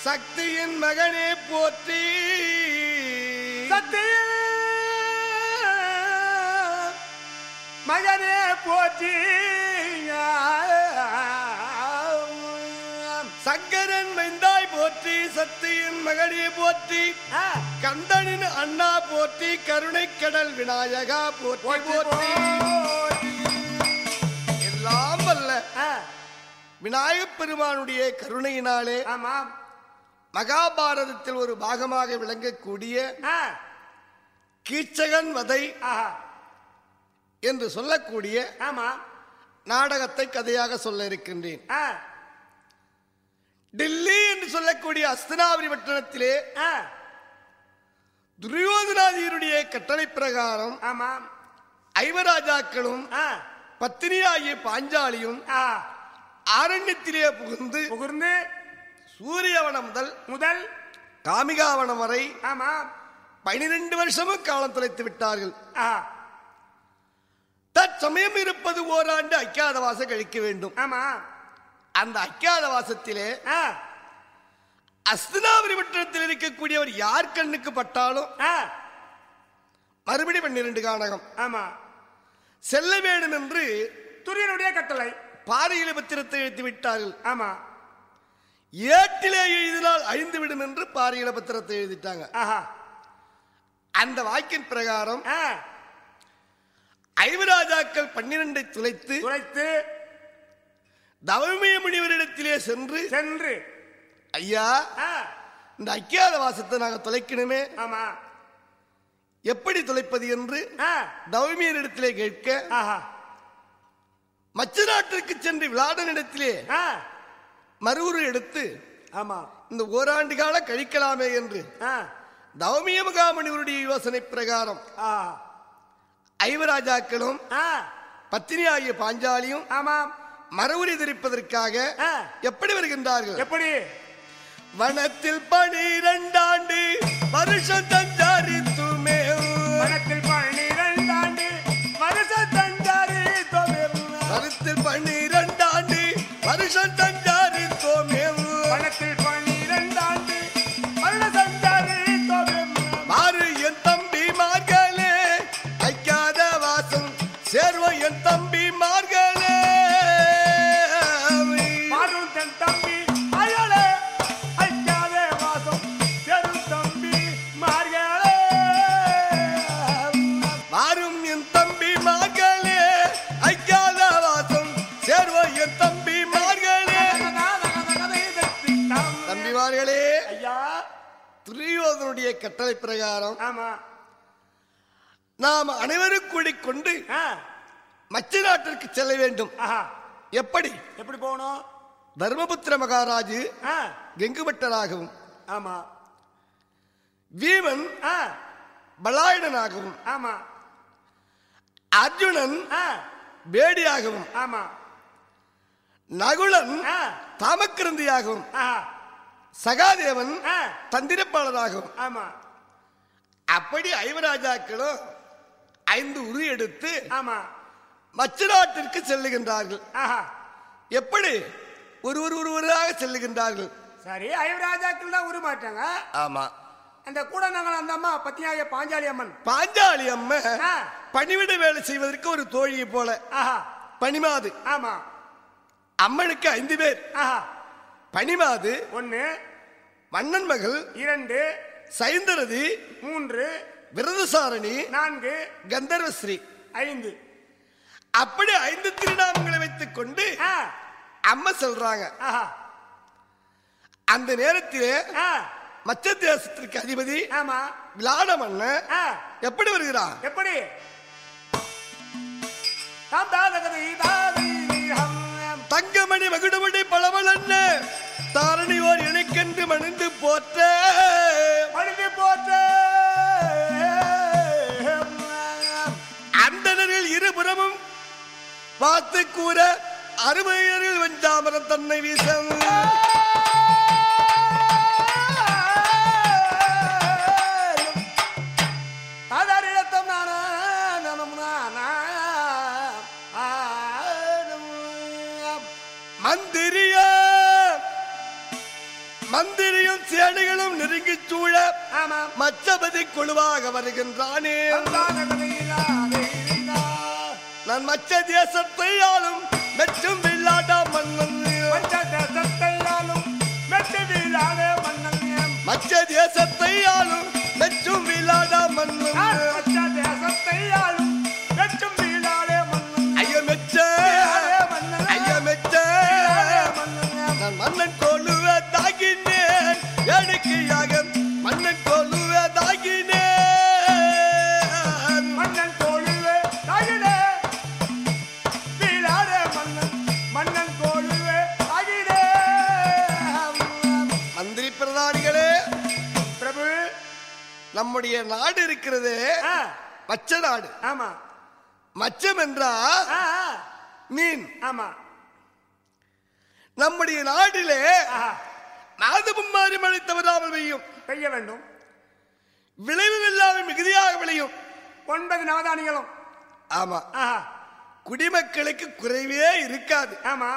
சக்தியின் மகனே போற்றி சத்திய மகனே போற்றி சங்கரன் மைந்தாய் போற்றி சக்தியின் மகனே போற்றி ஆ, கந்தனின் அண்ணா போற்றி கருணை கடல் விநாயகா போற்றி போற்றி எல்லாம் வல்ல ஆ, விநாயகப் பெருமானுடைய கருணையினாலே ஆமாம் மகாபாரதத்தில் ஒரு பாகமாக விளங்கக்கூடிய ஆ, கீச்சகன் வதை ஆஹா, என்று சொல்லக்கூடிய ஆமாம் நாடகத்தை கதையாக சொல்ல இருக்கின்றேன் ஆ, டெல்லி என்று சொல்லக்கூடிய அஸ்தனாபுரி பட்டணத்திலே ஆ, துரியோதனாதியருடைய கட்டளை பிரகாரம் ஆமாம் ஐவராஜாக்களும் ஆ, பத்தினியாகிய பாஞ்சாலியும் ஆ, ஆரண்யத்திலே புகுந்து புகுந்து சூரியவனம் முதல் முதல் காமிகாவனம் வரை ஆமாம் பனிரெண்டு வருஷமும் காலம் தொலைத்து விட்டார்கள் ஆ, தற்சமயம் இருப்பது ஓராண்டு அக்கியாதவாசம் கழிக்க வேண்டும் ஆமா அந்த அக்கியாதவாசத்திலே ஆ, அஸ்தினாபுரி பட்டணத்தில் இருக்கக்கூடியவர் யார் கண்ணுக்கு பட்டாலும் ஆ, மறுபடி பன்னிரண்டு கானகம் ஆமா செல்ல வேண்டும் என்று துரியனுடைய கட்டளை பாறையில பத்திரத்தை எழுத்து விட்டார்கள் ஆமா ஏட்டிலே எழுதினால் அழிந்து விடும் என்று பாறையில பத்திரத்தை எழுதிட்டாங்க ஆஹா அந்த வாக்கின் பிரகாரம் ஆ, ஐவராஜாக்கள் பன்னிரண்டை துளைத்து துளைத்து தவமிய முனிவரிடத்திலே சென்று சென்று ஐயா ஆ, இந்த அக்கியாத வாசத்தை நாங்க தொலைக்கணுமே ஆமா எப்படி தொலைப்பது என்று ஆ, தவமியரிடத்திலே கேட்க ஆஹா மச்ச நாட்டிற்கு சென்று விளாடனிடத்திலே ஆ, மறுவுரு எடுத்து ஆமா இந்த ஓராண்டு காலம் கழிக்கலாமே என்று ஆ, தவமிய மகாமுனிவருடைய யோசனை பிரகாரம் ஆ, ஐவராஜாக்களும் ஆ, பத்தினி ஆகிய பாஞ்சாலியும் ஆமாம் மரவுரி தரிப்பதற்காக ஆ, எப்படி வருகின்றார்கள் எப்படி வனத்தில் பனிரெண்டாண்டு வருஷம் தஞ்சாரித்துமே வனத்தில் பன்னிரண்டாண்டு வருஷ தஞ்சாரி வனத்தில் பனிரெண்டாண்டு வருஷம் தஞ்சாரித்தோமே வனத்தில் பன்னிரண்டாண்டு வருட சஞ்சாரி மாறு என் தம்பி மார்களே ஐக்காத வாசம் சேர்வ என் தம்பி மார்களே மாறும் தன் தம்பி அயலே ஐக்காதே வாசம் செரும் தம்பி மார்களே மாறும் என் தம்பி மார்களே ஐக்காத வாசம் சேர்வ என் தம்பி மார்களே தம்பிமார்களே ஐயா துரியோதனுடைய கட்டளை பிரகாரம் ஆமா நாம் அனைவரும் கூடிக்கொண்டு ஆ, மச்ச நாட்டிற்கு செல்ல வேண்டும் ஆஹா எப்படி எப்படி போகணும் தர்மபுத்திர மகாராஜு ஆ, கெங்குபட்டராகவும் ஆமா வீமன் ஆ, பலாயுடனாகவும் ஆமா அர்ஜுனன் ஆ, பேடியாகவும் ஆமா நகுலன் ஆ, தாமக்கிருந்தியாகவும் ஆஹா சகாதேவன் ஆ, தந்திரப்பாளராகவும் ஆமா அப்படி ஐவராஜாக்களும் ஐந்து உரு எடுத்து ஆமா மச்ச நாட்டிற்கு செல்லுகின்றார்கள் ஆஹா எப்படி ஒருவர் ஒருவராக செல்லுகின்றார்கள் சரி ஐவராஜாக்கள் தான் உருமாட்டாங்க ஆமா அந்த கூட நாங்கள் அந்த அம்மா பத்தியாக பாஞ்சாலி அம்மன் பாஞ்சாலி அம்மா ஆ, பணிவிட வேலை செய்வதற்கு ஒரு தோழியை போல ஆஹா பனிமாது ஆமா அம்மனுக்கு ஐந்து பேர் ஆஹா பனிமாது ஒன்னு மன்னன் மகள் இரண்டு சைந்தரதி மூன்று விரதசாரணி நான்கு கந்தர்வஸ்ரீ ஐந்து அப்படி ஐந்து திருநாமங்களை வைத்துக் கொண்டு ஆ, அம்மா சொல்றாங்க ஆஹா அந்த நேரத்திலே ஆ, மச்ச தேசத்திற்கு அதிபதி ஆமா விளாட மன்னன் ஆ, எப்படி வருகிறான் எப்படி தாம் தாதகதை தாதை ஹம் ஹம். தங்கமணி மகுடமணி பளபளன்ன தாரணியோர் இணைக்கென்று மணிந்து போற்ற பணிந்து போற்று அந்தணரில் இருபுறமும் பார்த்து கூற அருமையரில் வெஞ்சாமரம் தன்னை வீசம் அதரிடத்தம் நானா நனம் நானா ஆனம். மந்திரிய மந்திரியும் ஆமாம் மச்சபதி குழுவாக வருகின்றானே வந்தான கதையினாலே இதா. நான் மச்ச தேசத்தை ஆளும் மெச்சும் வில்லாடா மன்னன் பஞ்ச தேசத்தை ஆளும் மெட்டு வீழாதே மன்னன் மச்ச தேசத்தை ஆளும் மெச்சும் வில்லாடா மன்னன் நான் பச்ச தேசத்தை ஆளும் மெட்டும் வீழாதே மன்னன் ஐய மெச்ச வீழாதே மன்னன் ஐய மெச்ச வீழாதே மன்னன் நான் மன்னன் கொழுவ தாகினேன் வேடிக்கையாக மன்னன் கொழுவ தாகினேன் மன்னன் தோழிவே தாயிலே வீழாதே மன்னன் மன்னன் தோழிவே தாயிலே மந்திரி பிரதானிகளே பிரபு நம்முடைய நாடு இருக்கிறது ஆ, மச்ச நாடு ஆமா மச்சம் என்றா ஆ, ஆ, மீன் ஆமா நம்முடைய நாட்டிலே ஆஹா, மாதமும் மாறி மழை தவறாமல் பெய்யும் பெய்ய வேண்டும் விளைவு இல்லாமல் மிகுதியாக விளையும் ஒன்பது நவதானிகளும் ஆமா ஆஹா, குடிமக்களுக்கு குறைவே இருக்காது ஆமா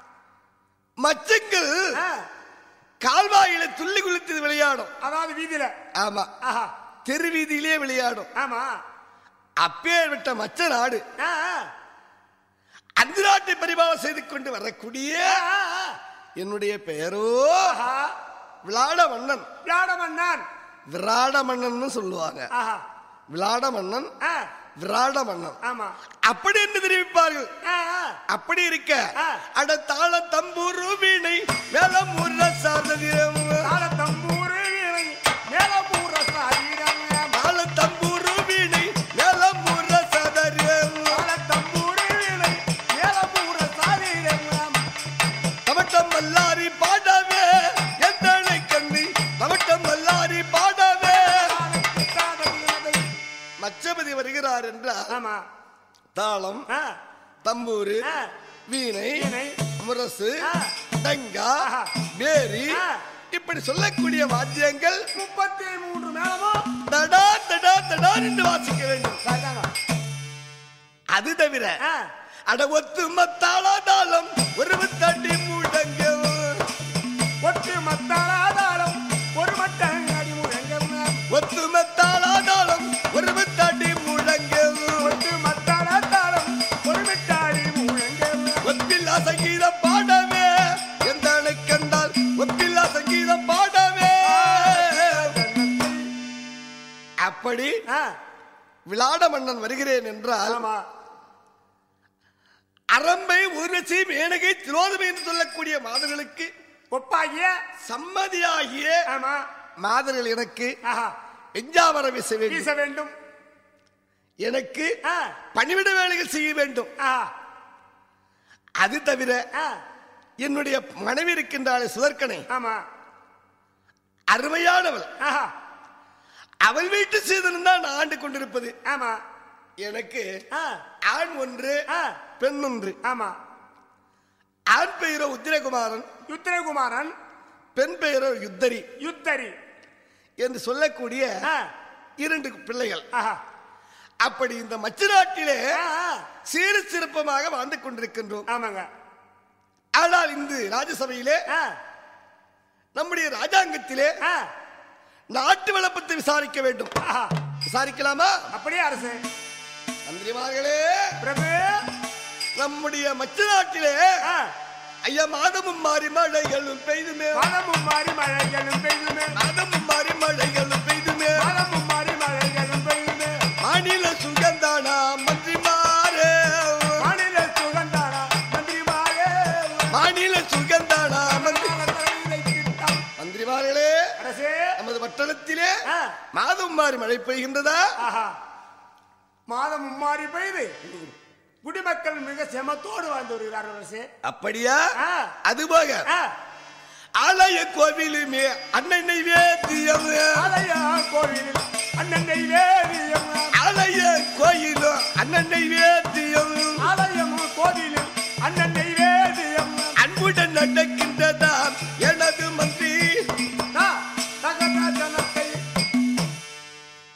மச்சங்கள் ஆ, கால்வாயில துள்ளி குளித்து விளையாடும் அதாவது வீதியில ஆமா ஆஹா, தெரு வீதியிலே விளையாடும் ஆமா அப்பேர் விட்ட மச்ச நாடு ஆ, ஆ, அந்த நாட்டை பரிபாலம் செய்து கொண்டு வரக்கூடிய ஆ, ஆ, என்னுடைய பெயரோ ஆஹா, விளாட மன்னன் விளாட மன்னான் விராட மன்னன் சொல்லுவாங்க ஆஹா, விளாட மன்னன் ஆ, விராட மன்னன் ஆமா அப்படி என்று தெரிவிப்பார்கள் ஆ, ஆ, அப்படி இருக்க ஆ. அட தாள தம்பூரு வீணை மேலம் முற சாதகம் தாளத்தம்பூரு வீணை, மேலப்பூர சாரீரம். தாள தம்பூரு வீணை மேலம் முற சாதகம் தாளத்தம்பூரு வீணை, மேலப்பூர சாரீரம். தவட்டம் மல்லாரி பாடவே எந்தனை கண்ணி தவட்டம் மல்லாரி பாடவே தாளத்தை மச்சபதி வருகிறார் என்றால் ஆமா தாளம் ஆ, தம்பூரு ஆ, வீணை வீணை, முரசு ஆ. டங்கா ஆஹா. பேரி ஆ. இப்படி சொல்லக்கூடிய வாத்தியங்கள் முப்பத்தி மூன்று மேளமும் தடா தடா தடா என்று வாசிக்க வேண்டும் சரிதாங்க. அது தவிர ஆ, அட ஒத்து மத்தாளாதாளம் ஒரு தட்டி முழங்க ஒட்டு மத்தாளாதாரம் ஒரு மட்டம் அடி முழங்கம் ஒத்து மத்தாளாதாளம் ஒரு தட்டி முழங்க ஒட்டு மத்தாளாதாரம் ஒரு மிட்டாடி முழங்கம் ஒப்பில்லா சங்கீதம் பாடவே எந்த கண்டால் ஒப்பில்லா சங்கீதம் பாடவே அப்படி ஆ, விளாட மன்னன் வருகிறேன் என்றால் ஆமா அரம்பை உருசி மேனகை திரோதமை என்று சொல்லக்கூடிய மாதர்களுக்கு ஒப்பாகிய சம்மதியாகிய ஆமா மாதர்கள் எனக்கு ஆஹா எஞ்சாவர வீச வேண்டும் வீச வேண்டும் எனக்கு ஆ, பணிவிட வேலைகள் செய்ய வேண்டும் ஆஹா, அது தவிர ஆ, என்னுடைய மனைவி இருக்கின்றாளே சுதர்க்கனை ஆமா அருமையானவள் ஆஹா, அவள் வீட்டு சீதனம் தான் நான் ஆண்டு கொண்டிருப்பது ஆமா எனக்கு ஆ, ஆண் ஒன்று ஆ, பெண் ஒன்று ஆமா ஆண் பெயரோ உத்திரகுமாரன் யுத்திரகுமாரன் பெண் பெயரோ யுத்தரி யுத்தரி என்று சொல்லக்கூடிய ஆ, இரண்டு பிள்ளைகள் ஆஹா, அப்படி இந்த மச்ச நாட்டிலே ஆ, ஆ, சீர சிறப்பமாக வாழ்ந்து கொண்டிருக்கின்றோம் ஆமாங்க ஆனால் இந்த ராஜசபையிலே ஆ, நம்முடைய ராஜாங்கத்திலே ஆ, நாட்டு வளப்பத்தை விசாரிக்க வேண்டும் ஆஹா. விசாரிக்கலாமா அப்படியே அரசு மந்திரிமார்களே பிரபு நம்முடைய மச்ச நாட்டிலே ஆ, ஐயா மாதமும் மாறி மழைகளும் பெய்துமே மனமும் மாறி மழைகளும் பெய்துமே மாதமும் மாறி மழைகளும் பெய்துமே மனமும் மாறி மழைகளும் பெய்துமே மாநில சுகந்தானா மந்திரிமாரே மாநில சுகந்தாரா மந்திரிமாரே மாநில சுகந்தானா மந்திரி தலையிலை திட்டம். மந்திரிமார்களே அரசே நமது பட்டணத்திலே ஆ, மாதம் மாறி மழை பெய்கின்றதா ஆஹா மாதம் மும்மாறி பெய்து குடிமக்கள் மிக செமத்தோடு வாழ்ந்து வருகிறார்கள் அரசே அப்படியா ஆ. அது போக ஆ, ஆலய கோவிலுமே அண்ணனை வேதியம் ஆலய கோவிலில் அண்ணன் வேதியம் ஆலய கோயிலும் அண்ணனை வேதியம் ஆலயம் கோவிலில் அண்ணன் வேதியம் அன்புடன் நடக்கின்றதாம் எனது மந்திரி தகராஜனத்தை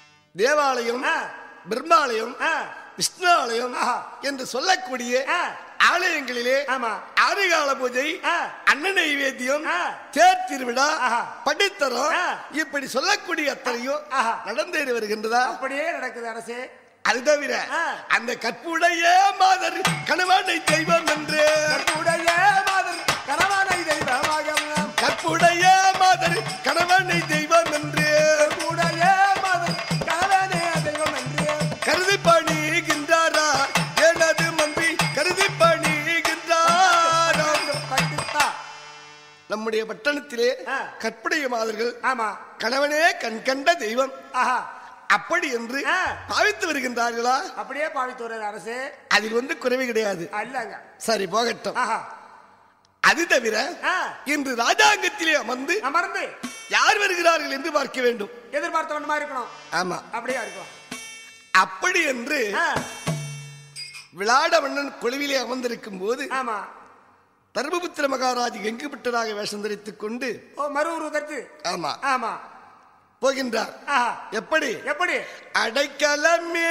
தேவாலயம் ஆ, பிரம்மாலயம் ஆ, விஷ்ணாலயம் ஆஹா. என்று சொல்லக்கூடிய ஆ, ஆலயங்களிலே ஆமா. ஆறுகால பூஜை ஆ. அன்ன நைவேத்தியம் ஆ. தேர் திருவிழா ஆஹா. படித்தரம் ஆ. இப்படி சொல்லக்கூடிய அத்தனையும் ஆஹா. நடந்தேறி வருகின்றதா அப்படியே நடக்குது அரசே அது தவிர ஆ. அந்த கற்புடைய மாதர் கணவனை தெய்வம் என்று கற்புடைய மாதர் கணவனை தெய்வமாக கற்புடைய மாதர் கணவனை தெய்வம் என்று கற்புடைய மாதர் கணவனே தெய்வம் என்று கருதி பணிகின்றாரா எனது மம்பி கருதி பணிகின்றாரா பட்டுத்தா நம்முடைய பட்டணத்திலே ஆ. கற்புடைய மாதர்கள் ஆமா கணவனே கண் கண்ட தெய்வம் ஆஹா அப்படி என்று ஆ. பாவித்து வருகின்றார்களா அப்படியே பாவித்து வருகிறார் அரசே அதில் வந்து குறைவு கிடையாது அல்லங்க சரி போகட்டும் ஆஹா அது தவிர ஆ. இன்று ராஜாங்கத்திலே அமர்ந்து அமர்ந்து யார் வருகிறார்கள் என்று பார்க்க வேண்டும் எதிர்பார்த்த வண்ணமா இருக்கணும் ஆமா அப்படியே இருக்கும் அப்படி என்று ஆ, விளாட மன்னன் குழுவிலே அமர்ந்திருக்கும் போது ஆமா தர்மபுத்திர மகாராஜ் எங்கு விட்டதாக வேஷம் தரித்துக் கொண்டு ஓ மறு உருவதற்கு ஆமா ஆமா போகின்றார் ஆஹா எப்படி எப்படி அடைக்கலமே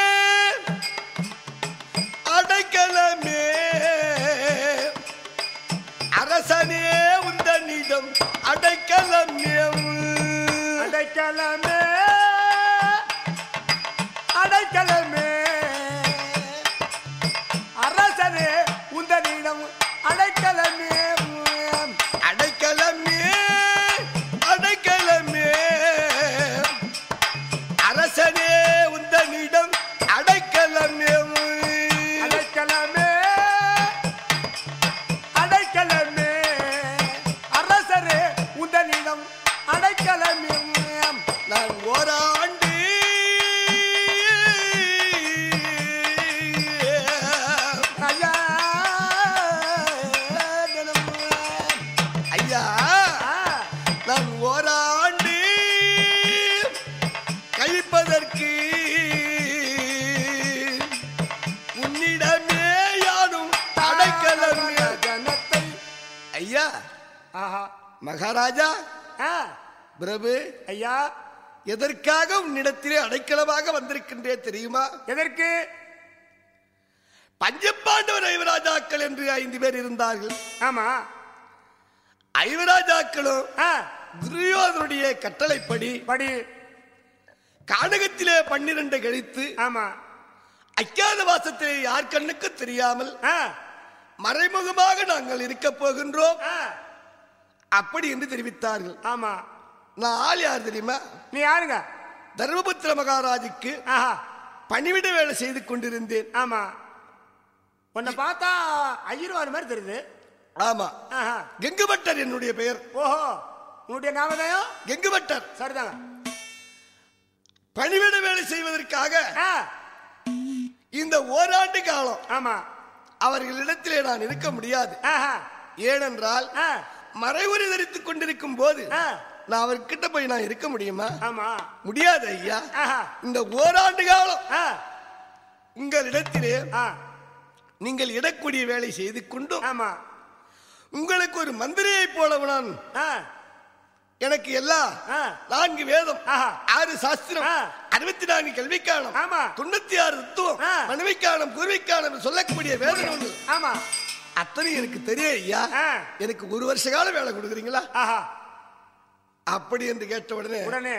அடைக்கலமே அரசனே உந்தனிடம் அடைக்கலமே அடைக்கலமே அடைக்கலமே அரசனே உந்தனிடம் அடைக்கலமே அடைக்கலமே அடைக்கலமே அரசனே உந்தனிடம் அடைக்கலமே அடைக்கலமே அடைக்கலமே அரசரே உந்தனிடம் அடைக்கலமே நான் ஓராண்டு ஐயா ஐயா நான் ஓராண்டு கழிப்பதற்கு உன்னிடமே யாரும் அடைக்கலமே ஜனத்தை ஐயா ஆஹா மகாராஜா ஆ, பிரபு ஐயா எதற்காக உன்னிடத்திலே அடைக்கலமாக வந்திருக்கின்றே தெரியுமா எதற்கு பஞ்சப்பாண்டவர் ஐவராஜாக்கள் என்று ஐந்து பேர் இருந்தார்கள் ஆமா ஐவராஜாக்களும் ஆ, துரியோதனுடைய கட்டளைப்படி படி கானகத்திலே பன்னிரண்டு கழித்து ஆமா அக்காத வாசத்திலே யார் கண்ணுக்கு தெரியாமல் ஆ, மறைமுகமாக நாங்கள் இருக்க போகின்றோம் ஆ, அப்படி என்று தெரிவித்தார்கள் ஆமா நான் ஆள் யார் தெரியுமா நீ யாருங்க தர்மபுத்திர மகாராஜுக்கு ஆஹா பணிவிட வேலை செய்து கொண்டிருந்தேன் ஆமா உன்னை பார்த்தா ஐயர்வார் மாதிரி தெரியுது ஆமா ஆஹா கெங்குபட்டர் என்னுடைய பெயர் ஓஹோ உன்னுடைய ஞாபகம் கெங்குபட்டர் சரிதாங்க பணிவிட வேலை செய்வதற்காக ஆ, இந்த ஓராண்டு காலம் ஆமா அவர்களிடத்திலே நான் இருக்க முடியாது ஆஹா ஏனென்றால் ஆ, மறைவுரை தரித்துக் கொண்டிருக்கும் போது ஆ, நான் அவர்கிட்ட போய் நான் இருக்க முடியுமா ஆமா முடியாது ஐயா ஆஹா இந்த ஓராண்டு காலம் ஆ, உங்களிடத்திலே ஆ, நீங்கள் இடக்கூடிய வேலை செய்து கொண்டும் ஆமா உங்களுக்கு ஒரு மந்திரியை போல நான் ஆ, எனக்கு எல்லாம் ஆ, நான்கு வேதம் ஆஹா. ஆறு சாஸ்திரம் ஆ. அறுபத்தி நான்கு கல்விக்காலம் ஆமா. தொண்ணூத்தி ஆறு தத்துவம் ஆ. மனைவிக்காலம் பூர்விக்காலம் என்று சொல்லக்கூடிய வேதம் உண்டு ஆமா அத்தனை எனக்கு தெரியும் ஐயா ஆ. எனக்கு ஒரு வருஷ காலம் வேலை கொடுக்குறீங்களா ஆஹா அப்படி என்று கேட்ட உடனே உடனே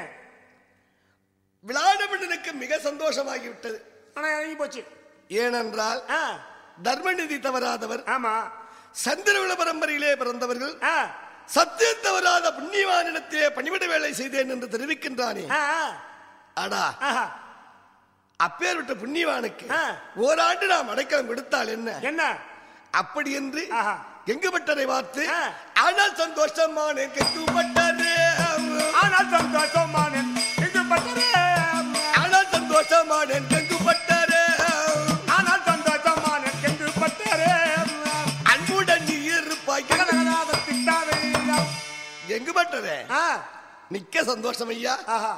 விளாடமன்னனுக்கு மிக சந்தோஷமாகி விட்டது ஆனா இறங்கி போச்சு ஏனென்றால் ஆ, தர்மநிதி தவறாதவர் ஆமா சந்திரகுல பரம்பரையிலே பிறந்தவர்கள் ஆ, சத்தியம் தவறாத புண்ணியவானிடத்திலே பணிவிட வேலை செய்தேன் என்று தெரிவிக்கின்றானே ஆ, ஆ, அடா ஆஹா அப்பேற்பட்ட புண்ணியவானுக்கு ஆ. ஓராண்டு நாம் அடைக்கலம் கொடுத்தால் என்ன என்ன அப்படி என்று ஆஹா. எங்குபட்டரை பார்த்து ஆ. ஆனால் சந்தோஷமான கெட்டுப்பட்டதே ஆனால் சந்தோஷமான இது பட்டரே ஆனால் சந்தோஷமான கெங்குப்பட்டரே ஆனால் சந்தோஷமான என்று பட்டரே அன்புடன் நீ இருப்பாய் கனகனாத திட்டாவே எங்குபட்டரே ஆ மிக்க சந்தோஷம் ஐயா ஆஹா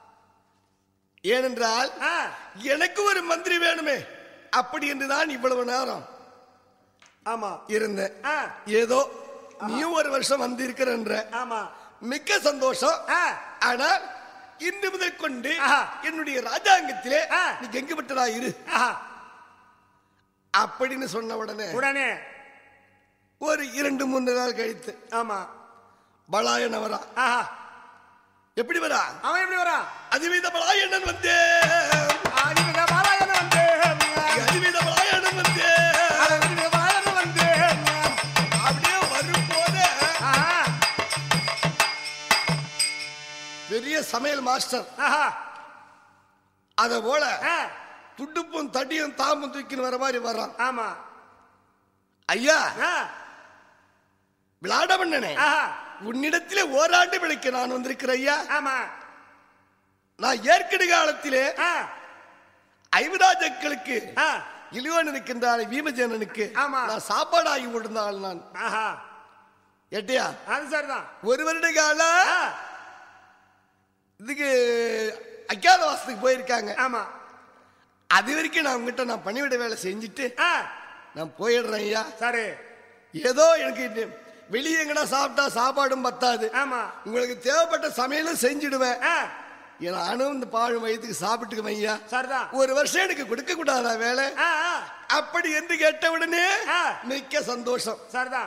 ஏனென்றால் ஆ எனக்கு ஒரு மந்திரி வேணுமே அப்படி என்று தான் இவ்வளவு நேரம் ஆமா இருந்தேன் ஆ ஏதோ நீயும் ஒரு வருஷம் வந்திருக்கிறன்ற ஆமா மிக்க சந்தோஷம் ஆ ஆனால் இன்று முதல் கொண்டு ஆஹா. என்னுடைய ராஜாங்கத்திலே ஆ. நீ எங்கு விட்டதா இரு ஆஹா அப்படின்னு சொன்ன உடனே உடனே ஒரு இரண்டு மூன்று நாள் கழித்து ஆமா பலாயன் வரா ஆஹா எப்படி வரா அவன் எப்படி வரான் அதிவித பலாயண்ணன் வந்தே ஆதிபத பாலாயன வந்து அதிவித பலாயண்ணன் வந்தே ஆதிபத பாலாயன வந்து அப்படியே வரும்போது ஆஹா பெரிய சமையல் மாஸ்டர் ஆஹா அத போல ஆ, துடுப்பும் தடியும் தாமும் தூக்கின்னு வர மாதிரி வர்றான் ஆமா ஐயா ஆ, விளாட பண்ணனே ஆஹா உன்னிடத்திலே ஓராண்டு விளைக்க நான் வந்திருக்கிறேன் ஐயா ஆமா நான் ஏற்கனவே காலத்திலே ஆ, ஐவராஜக்களுக்கு ஆ, இளிவன் இருக்கின்றான் பீமஜேனனுக்கு ஆமா. நான் சாப்பாடாகி விழுந்தாள் நான் ஆஹா ஏட்டியா அது சரிதான் ஒரு வருட காலம் ஆ, இதுக்கு அஜாதவாசத்துக்கு போயிருக்காங்க ஆமா அது வரைக்கும் நான் உங்ககிட்ட நான் பணிவிட வேலை செஞ்சுட்டு ஆ, நான் போயிடுறேன் ஐயா சரி ஏதோ எனக்கு இது வெளியே எங்கடா சாப்பிட்டா சாப்பாடும் பத்தாது ஆமா உங்களுக்கு தேவைப்பட்ட சமையலும் செஞ்சிடுவேன் ஆ, நானும் இந்த பாழ் வயதுக்கு சாப்பிட்டுக்குவேன் ஐயா சரிதான் ஒரு வருஷம் எனக்கு கொடுக்க கூடாதா வேலை ஆ, ஆ, அப்படி என்று கேட்ட உடனே ஆ. மிக்க சந்தோஷம் சரிதான்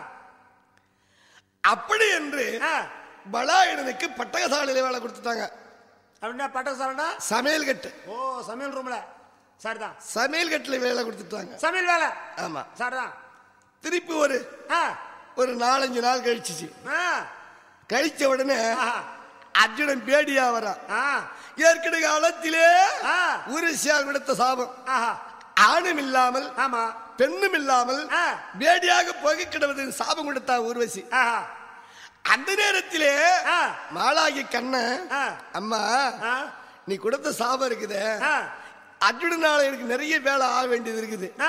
அப்படி என்று ஆ, பலாயனனுக்கு பட்டகசாலையில வேலை கொடுத்துட்டாங்க அப்படின்னா பட்டக சாரண்டா சமையல் கட்டு ஓ சமையல் ரூம்ல சரிதான் சமையல் கட்டுல வேலை கொடுத்துட்டாங்க சமையல் வேலை ஆமா சரிதான் திருப்பி ஒரு ஆ, ஒரு நாலஞ்சு நாள் கழிச்சிச்சு ஆ, கழிச்ச உடனே ஆஹா, அர்ஜுனன் பேடியா வரான் ஆ, ஏற்கனவே காலத்திலே ஆ, உருசியால் விடுத்த சாபம் ஆஹா, ஆணும் இல்லாமல் ஆமா பெண்ணும் இல்லாமல் ஆ. பேடியாக போக கிடவது சாபம் கொடுத்தா ஊர்வசி ஆஹா, அந்த நேரத்திலே ஆ, மாலாகி கண்ண ஆ, அம்மா ஆ, நீ கொடுத்த சாபம் இருக்குது ஆ, அர்ஜுனனால எனக்கு நிறைய வேலை ஆக வேண்டியது இருக்குது ஆ,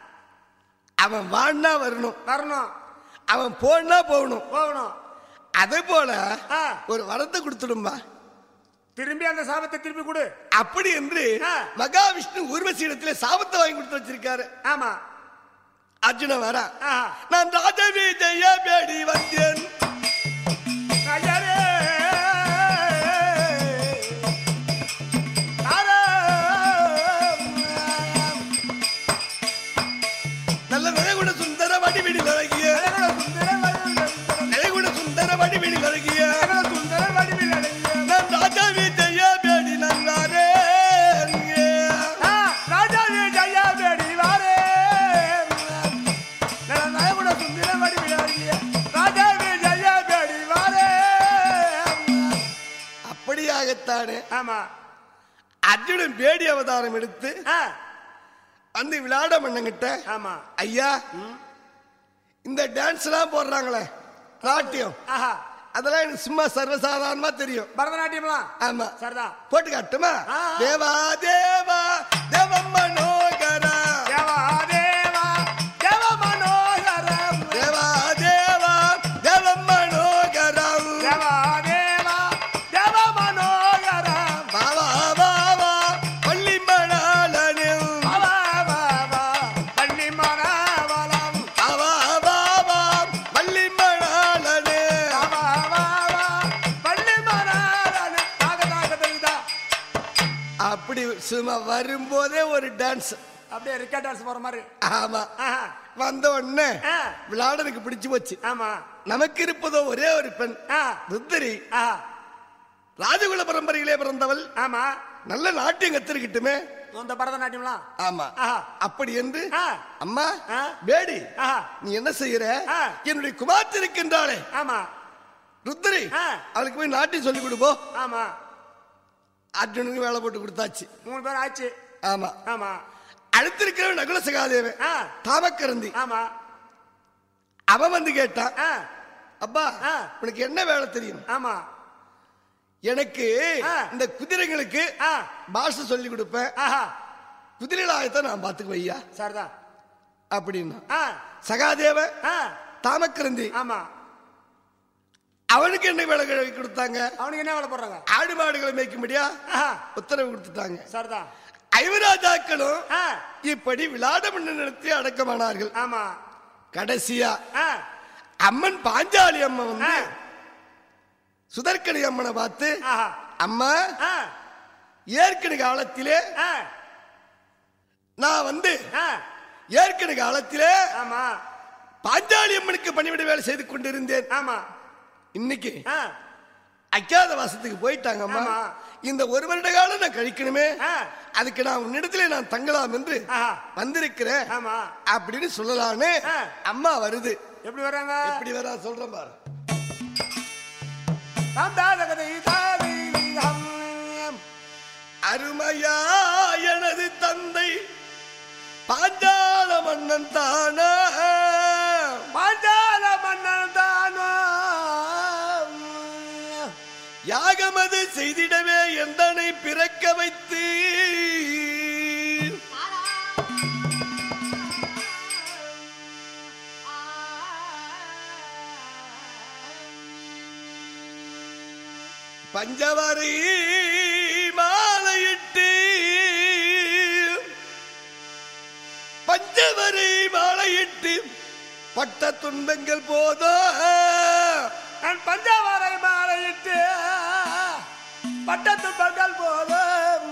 அவன் வான்னா வரணும் வரணும் அவன் போனா போகணும் போகணும் அதே போல ஆ, ஒரு வரத்தை கொடுத்துடும்பா திரும்பி அந்த சாபத்தை திருப்பி கொடு அப்படி என்று ஆ. மகாவிஷ்ணு ஊர்வசி இடத்துல சாபத்தை வாங்கி கொடுத்து வச்சிருக்காரு ஆமா அர்ஜுனன் வரா ஆஹா. நான் ராஜவி ஜெய பேடி வந்தேன் ஐயரே! தாரம்! நல்ல நிலைகுண சுந்தர வடிவிடி அழகிய அழகட சுந்தர வடிவில் நிலைகுண சுந்தர வடிவிடி அழகிய அழகட சுந்தர வடிவில் அழகிய. நான் ராஜவி ஜெய பேடி நல்லாரே ஆ, ராஜாவே ஜெயா பேடி வாரே. நல்ல நயகுட சுந்தர வடிவில் அழகிய. ராஜாவே ஜெயா பேடி வாரே. அப்படியாகத்தானே ஆமா அர்ஜுனன் பேடி அவதாரம் எடுத்து ஆ, அந்த விளையாட மன்னங்கிட்ட ஆமா ஐயா இந்த டான்ஸ் எல்லாம் போடுறாங்களே நாட்டியம் ஆஹா அதெல்லாம் எனக்கு சும்மா சர்வசாதாரணமா தெரியும் பரதநாட்டியம்லாம் ஆமா சரிதான் போட்டு காட்டுமா ஆ. தேவா தேவா தேவம் மனோகரா தேவா தேவா தேவ மனோகரம் தேவா தேவா தேவம் மனோகரம் தேவா தேவா தேவ மனோகரம் பாவா பாவா பள்ளி மணாளனில் அவா வாவா பள்ளி மனவலம் பாவா பாவா பள்ளி மணாளனே அவா வாவா பள்ளி மனவலம் தாக தாக தெரியுதா அப்படி சும்மா வரும்போதே ஒரு டான்ஸ் அப்படியே ரிக்கா டான்ஸ் போற மாதிரி ஆமா ஆஹா. வந்த உடனே ஆ. விளையாடனுக்கு பிடிச்சு போச்சு ஆமா நமக்கு இருப்பதோ ஒரே ஒரு பெண் ஆ. ருத்தரி ஆஹா. ராஜகுல பரம்பரையிலே பிறந்தவள் ஆமா நல்ல நாட்டியம் கத்திருக்கட்டுமே இந்த பரதநாட்டியம்லாம் ஆமா ஆஹா. அப்படி என்று ஆ. அம்மா ஆ. பேடி ஆஹா. நீ என்ன செய்யற ஆ. என்னுடைய குமார்த்தி இருக்கின்றாளே ஆமா ருத்ரி ஆ. அவளுக்கு போய் நாட்டியம் சொல்லி கொடுப்போ ஆமா அர்ஜுனுக்கு வேலை போட்டு கொடுத்தாச்சு மூணு பேர் ஆச்சு ஆமா ஆமா அடுத்திருக்கிறவன் நகுல சகாதேவன் ஆ. தாமக்கரந்தி ஆமா அவன் வந்து கேட்டான் ஆ. அப்பா ஆ. உனக்கு என்ன வேலை தெரியும் ஆமா எனக்கு ஆ. இந்த குதிரைகளுக்கு ஆ. பாஷை சொல்லி கொடுப்பேன் ஆஹா குதிரைகளாகத்தான் நான் பாத்துக்குவேன் ஐயா சரிதான் அப்படின்னா ஆ. சகாதேவன் ஆ. தாமக்கரந்தி ஆமா அவனுக்கு என்ன வேலை கி- கொடுத்தாங்க அவனுக்கு என்ன வேலை போடுறாங்க ஆடு மாடுகளை மேய்க்கும்படியா ஆஹா உத்தரவு கொடுத்துட்டாங்க சரிதான் ஐவராஜாக்களும் ஆ. இப்படி விளாட மன்ன நடத்தி அடக்கமானார்கள் ஆமா கடைசியா ஆ. அம்மன் பாஞ்சாலி அம்மன் ஆ. வந்து சுதர்க்கணி அம்மனை பார்த்து ஆஹா அம்மா ஆ. ஏற்கனவே காலத்திலே ஆ. நான் வந்து ஆ. ஏற்கனவே காலத்திலே ஆமா பாஞ்சாலி அம்மனுக்கு பணிவிட வேலை செய்து கொண்டிருந்தேன் ஆமா இன்னைக்கு ஆ, அக்காத வாசத்துக்கு போயிட்டாங்க அம்மா ஆமா. இந்த ஒரு வருட காலம் நான் கழிக்கணுமே ஆ. அதுக்கு நான் உன்னிடத்திலே நான் தங்கலாம் என்று ஆஹா. வந்திருக்கிறேன் ஆமா அப்படின்னு சொல்லலான்னு ஆ. அம்மா வருது எப்படி வர்றாங்க எப்படி வரா சொல்றேன் பாரு தாம் தாதகதை தாதை தாம். அருமையா எனது தந்தை பாஞ்சால மன்னன் தானா பாஞ்சால மன்னன் தானோ யாகமது செய்திடவே எந்தனை பிறக்க வைத்து பஞ்சவரை மாலையிட்டு பஞ்சவரை மாலையிட்டு பட்ட துன்பங்கள் போதோ நான் பஞ்சவரை மாலையிட்டு பட்டத்து பகல் போதும்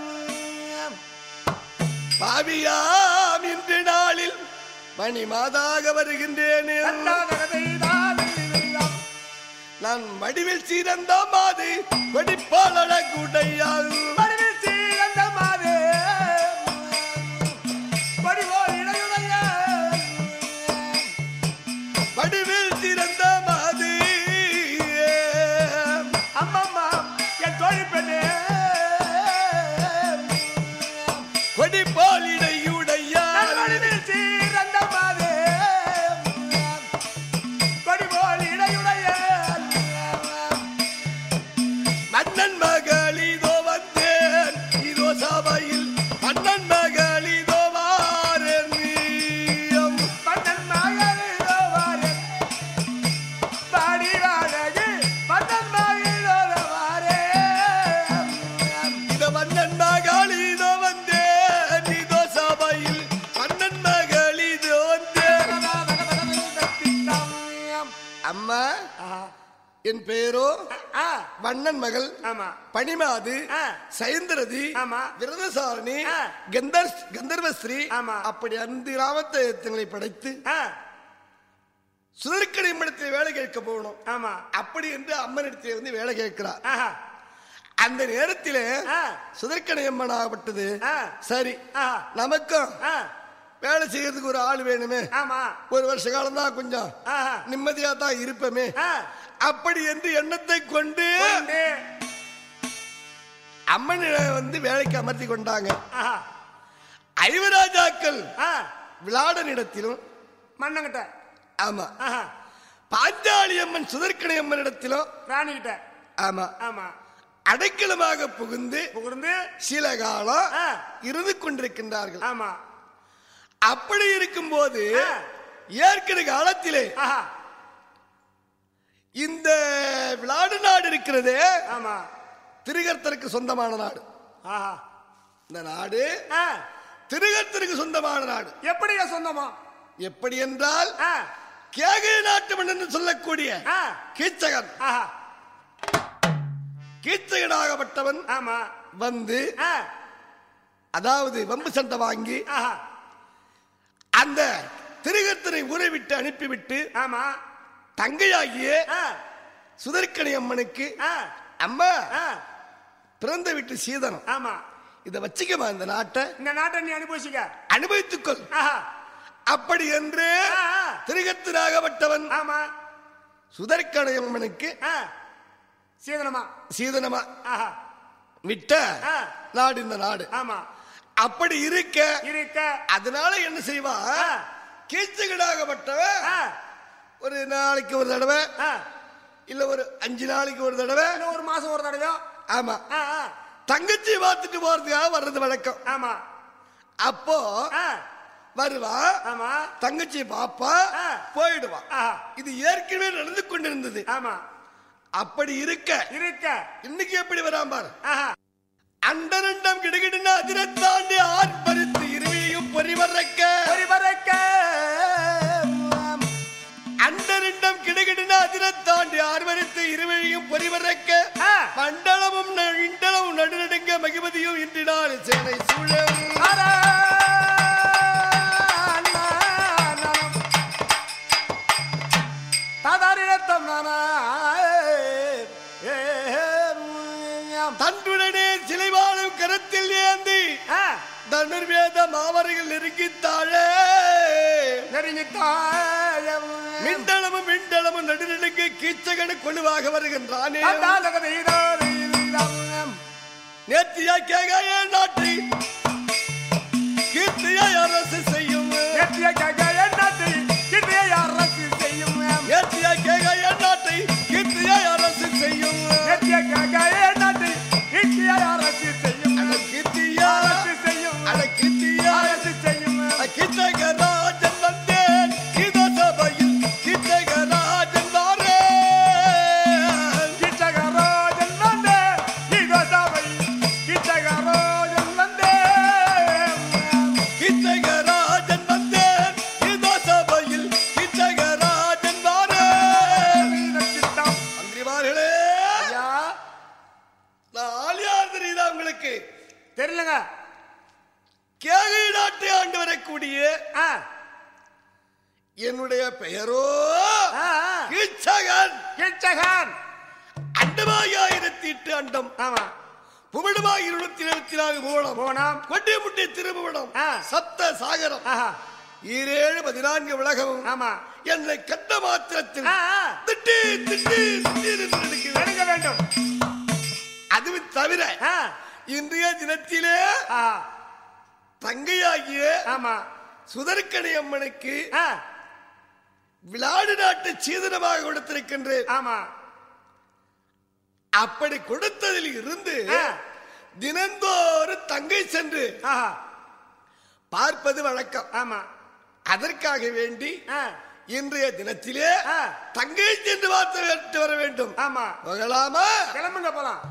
பாவியாம் இன்று நாளில் மணி மாதாக வருகின்றேனே தாதகதை தாதை தாம். நான் மடிவில் சீரந்த மாது வெடிப்பாளட குடையால் மடிவில் சீரந்த மாதே. வடிவோர் இடையுடைய. வடிவில் சிறந்த மாது அம்மம்மா, என் தோழி பெண்ணே. கொடிப்பால் நான் இடையுடையால் வடிவில் சீரந்த மாதே. வடிவோர் இடையுடைய. மன்னன் மகள் இதோ வந்தேன் இதோ சபையில் மன்னன் மகள் இதோ வாரேன் நீயம். மன்னன் மகளிரோ வாரே. பாடி வாழகு, மன்னன் மகளிரோ வாரே. இந்த மன்னன் மகள் இதோ வந்தேன் இதோ சபையில் மன்னன் மகள் இதோ வந்தேன் அம்மா ஆஹா. என் பெயரோ ஆ, வண்ணன் மகள் ஆமா பனிமாது ஆ. சைந்தரதி ஆமா. விரதசாரணி ஆ. கந்தர் கந்தர்வஸ்ரீ ஆமா. அப்படி அந்த கிராமத்தை தங்களை படைத்து ஆ, சுதற்கடை மடத்தில் வேலை கேட்க போகணும் ஆமா அப்படி என்று அம்மனிடத்தில் வந்து வேலை கேட்கிறார் ஆஹா. அந்த நேரத்திலே ஆ. சுதற்கடை அம்மன் ஆகப்பட்டது ஆ. சரி ஆஹா. நமக்கும் ஆ, வேலை செய்யறதுக்கு ஒரு ஆள் வேணுமே ஆமா ஒரு வருஷ காலம் தான் கொஞ்சம் ஆஹா. நிம்மதியா தான் இருப்பமே ஆ, அப்படி என்று எண்ணத்தை கொண்டு கொண்டு. அம்மனை வந்து வேலைக்கு அமர்த்தி கொண்டாங்க ஆஹா. ஐவராஜாக்கள் ஆ, விளாடனிடத்திலும் மன்னங்கிட்ட ஆமா ஆஹா. பாஞ்சாலி அம்மன் சுதற்கணை அம்மனிடத்திலும் ராணிகிட்ட ஆமா ஆமா அடைக்கலமாக புகுந்து புகுந்து சில காலம் ஆ. இருந்து கொண்டிருக்கின்றார்கள் ஆமா அப்படி இருக்கும்போது ஆ. ஏற்கனவே காலத்திலே ஆஹா. இந்த விளாடு நாடு இருக்கிறதே ஆமா திருகர்த்தருக்கு சொந்தமான நாடு ஆஹா. இந்த நாடு ஆ, திருகர்த்தருக்கு சொந்தமான நாடு எப்படிங்க சொந்தமா எப்படி என்றால் ஆ, கேகய நாட்டு மன்னன் சொல்லக்கூடிய ஆ, கீச்சகன் ஆஹா. கீச்சகனாகப்பட்டவன் ஆமா வந்து ஆ, அதாவது வம்பு சண்டை வாங்கி ஆஹா. அந்த திருகத்தனை ஊரை விட்டு அனுப்பிவிட்டு ஆமா தங்கையாகிய ஆ, சுதர்க்கணி அம்மனுக்கு ஆ, அம்மா ஆ, பிறந்த வீட்டு சீதனம் ஆமா இத வச்சுக்கமா இந்த நாட்டை இந்த நாட்டை நீ அனுபவிச்சுக்க அனுபவித்துக்கொள் ஆஹா. அப்படி என்று ஆ, ஆ. திருகத்தனாகப்பட்டவன் ஆமா சுதர்க்கணி அம்மனுக்கு ஆ, சீதனமா சீதனமா ஆஹா. விட்ட ஆ. நாடு இந்த நாடு ஆமா அப்படி இருக்க இருக்க அதனால என்ன செய்வா ஆ. கீச்சகனாகப்பட்டவன் ஆ, ஒரு நாளைக்கு ஒரு தடவை ஆ. இல்ல ஒரு அஞ்சு நாளைக்கு ஒரு தடவை இன்னும் ஒரு மாசம் ஒரு தடவையோ ஆமா ஆ, ஆ, தங்கச்சி பார்த்துட்டு போறதுக்காக வர்றது வழக்கம் ஆமா அப்போ ஆ, வருவா ஆமா தங்கச்சி பாப்பா ஆ. போயிடுவா ஆஹா. இது ஏற்கனவே நடந்து கொண்டிருந்தது ஆமா அப்படி இருக்க இருக்க இன்னைக்கு எப்படி வராம பாரு ஆஹா. அண்டரண்டம் கிடுகிடுன்னு அதிரத்தாண்டி ஆர்ப்பரித்து இருவியும் பொறிவரக்க ஒரு பறக்க அண்டரண்டம் கிடுகிடுன்னு அதிரத்தாண்டி ஆர்ப்பரித்து இருவழியும் பொறிவரக்க ஆ. மண்டலமும் ந- இண்டலமும் நடுநடுங்க மகிமதியும் இன்றினால் சேனை சூழல் அரா, அண்ணா. தாயம் மிண்டளமும் மிண்டளமும் நடுநிலைக்கு கீச்சகனு கொழுவாக வருகின்றானே நேர்த்தியா கேகாய நாட்டை கீர்த்தியா அரசு செய்யும் நேர்த்தியா கேகாய நாட்டை கீர்த்தியா அரசு செய்யும் அட கீர்த்தியா அட கீர்த்தியா கீச்சகராஜன் வந்தேன் கீத சபையில் கீச்சகராஜன் வாரேன் கீச்சகராஜன் வந்தேன் கீத சபையில் கீச்சகராஜன் வாரேன் மந்திரிமார்களே நான் ஆலியார் தெரியுதா உங்களுக்கு தெரியலங்க கேகை நாட்டை ஆண்டு வரக்கூடிய ஆ, என்னுடைய பெயரோ ஆ, ஆ. கீச்சகன் கிச்சகன் அண்டமாய் ஆயிரத்தி எட்டு அண்டம் ஆமா புமிடமாய் இருநூத்தி இருபத்தி நாலு மூலம் போனாம் கொட்டி முட்டி திருபுவனம் ஆ. சப்த சாகரம் ஆஹா ஈரேழு பதினான்கு உலகமும் ஆமா என்னை கண்ட மாத்திரத்தில் ஆ, ஆ. திட்டி திட்டி திட்டி என்று நடுக்குது. எடுக்க வேண்டும் அதுவும் தவிர ஆ, இன்றைய தினத்திலே ஆ, தங்கையாகிய ஆமா சுதர்க்கணி அம்மனுக்கு ஆ, விளாடு நாட்டு சீதனமாக கொடுத்திருக்கின்றேன் ஆமா அப்படி கொடுத்ததில் இருந்து ஆ. தினந்தோறும் தங்கை சென்று ஆஹா பார்ப்பது வழக்கம் ஆமா அதற்காக வேண்டி ஆ, இன்றைய தினத்திலே ஆ. தங்கை சென்று பார்த்து விட்டு வர வேண்டும் ஆமா போகலாமா கிளம்புங்க போலாம்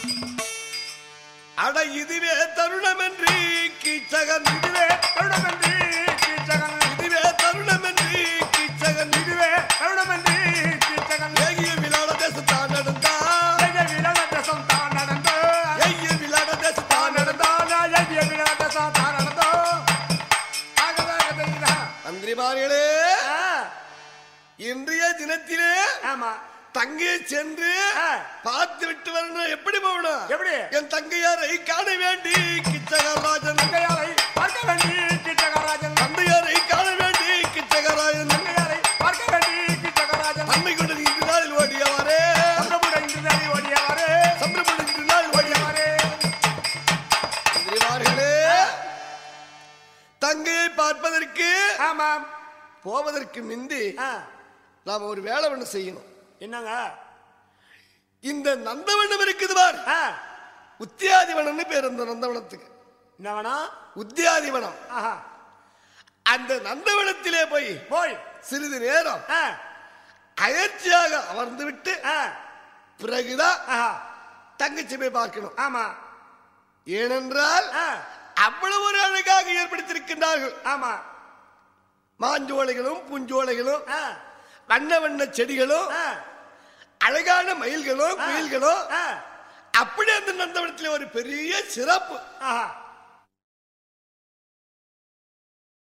அட இதுவே தருணம் என்று கீச்சகன் இதுவே கருணமன்றி கீச்சகன் இதுவே தருணம் என்று கீச்சகன் இதுவே கருணமன்றி கீச்சகன் ஏகிய விளாட தேசத்தான் நடந்தா ஜெய விலகதசம் தான் நடந்தோ ஏகிய விளாட தேசத்தான் நடந்தா நடந்தோ ஜெய விலகதசம் தான் நடந்தோ ஆகதாக தெரியுதா மந்திரிமார்களே ஆ, இன்றைய தினத்திலே ஆமா தங்கையை சென்று ஆ. பார்த்து விட்டு வரணும் எப்படி போகணும் எப்படி? என் தங்கையாரை காண வேண்டி கிச்சகராஜன் தங்கையாரை பார்க்க வேண்டி கீச்சகராஜன் தந்தையாரை காண வேண்டி கிச்சகராஜன் தங்கையாரை பார்க்க வேண்டி கீச்சகராஜன் அன்னை கொண்டு இன்று நாளில் ஓடியவாரே சந்திரபுட இன்று நாளை ஓடியவாறு சந்திரபுரம் இன்று நாள் ஓடியவாரே ஓடியவாறு மந்திரிமார்களே தங்கையை பார்ப்பதற்கு ஆமாம் போவதற்கு முந்தி ஆ, நாம ஒரு வேலை ஒண்ணு செய்யணும் என்னங்க இந்த நந்தவனம் இருக்குது பார் ஆ, உத்தியாதிவனம்னு பேர் இந்த நந்தவனத்துக்கு என்ன வேணும் உத்தியாதிவனம் ஆஹா அந்த நந்தவனத்திலே போய் போய் சிறிது நேரம் ஆ, அயற்சியாக அமர்ந்து விட்டு ஆ, பிறகுதான் ஆஹா தங்கச்சி போய் பார்க்கணும் ஆமா ஏனென்றால் ஆ, அவ்வளவு ஒரு அழகாக ஏற்படுத்தியிருக்கின்றார்கள் ஆமா மாஞ்சோலைகளும் பூஞ்சோலைகளும் ஆ, வண்ண வண்ண செடிகளும் ஆ, அழகான மயில்களும் குயில்களும் ஆ, அப்படி அந்த நந்தவனத்தில் ஒரு பெரிய சிறப்பு ஆஹா